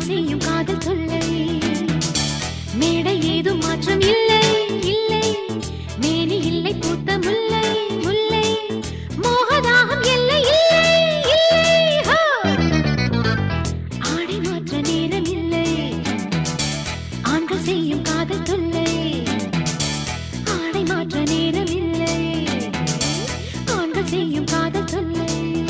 செய்யும் காதல் தொல்லை மேடை ஏதும் மாற்றம் இல்லை இல்லை மேனி இல்லை பூத்த முல்லை முல்லை மோகதாகம் எல்லை இல்லை இல்லை ஹோ! ஆடை மாற்ற நேரம் இல்லை ஆண்கள் செய்யும் காதல் தொல்லை ஆடை மாற்ற நேரம் இல்லை ஆண்கள் செய்யும் காதல் தொல்லை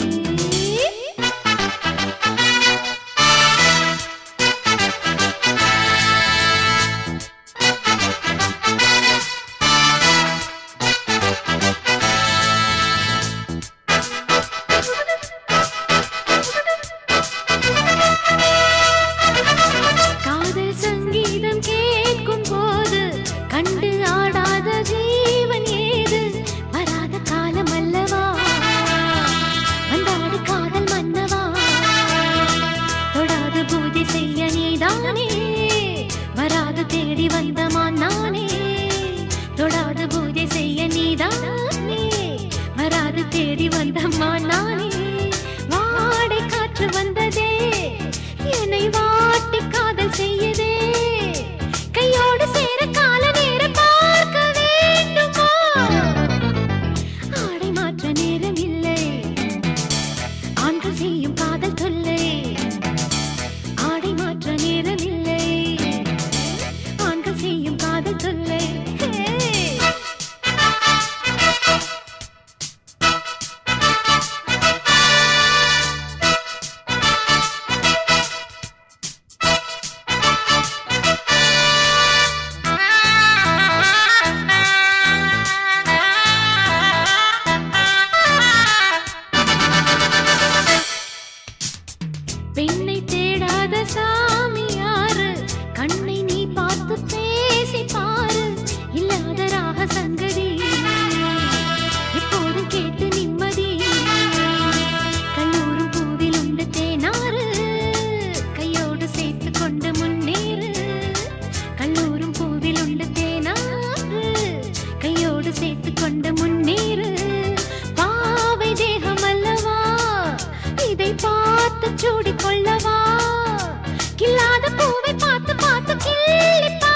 காதல் சங்கீதம் கேட்கும் போது கண்டு ஆடாத ஜீவன் ஏது வராத காலம் அல்லவா வந்தாடு காதல் மன்னவா தொடாது பூஜை செய்ய நீதானே வராது தேடி வந்த மான் நானே தொடாது பூஜை செய்ய நீதானே வராது தேடி வந்த மான் நானே வாடை காற்று வந்ததே என்னை வாட்டி காதல் செய்யுதே கையோடு சேர கால நேரம் பார்க்க வேண்டுமா ஆடை மாற்ற நேரம் இல்லை ஆண்கள் செய்யும் காதல் தொல்லை ஆடை மாற்ற நேரம் இல்லை ஆண்கள் செய்யும் காதல் தொல்லை ஹே! பெண்ணை தேடாத சாமி யாரு கண்ணை நீ பார்த்து பேசி பாரு இல்லாத ராக சங்கதி எப்போதும் கேட்டு நிம்மதி கல்லூரும் பூவில் உண்டு தேனாறு கையோடு சேர்த்து கொண்டு முன்னேறு கல்லூரும் பூவில் உண்டு தேனாறு கையோடு சேர்த்து கொண்டு முன்னேறு பாவை தேகம் அல்லவா இதை பார்த்து சூடிக் கொள்ளவா கில்லாத பூவை பார்த்து பார்த்து கிள்ளி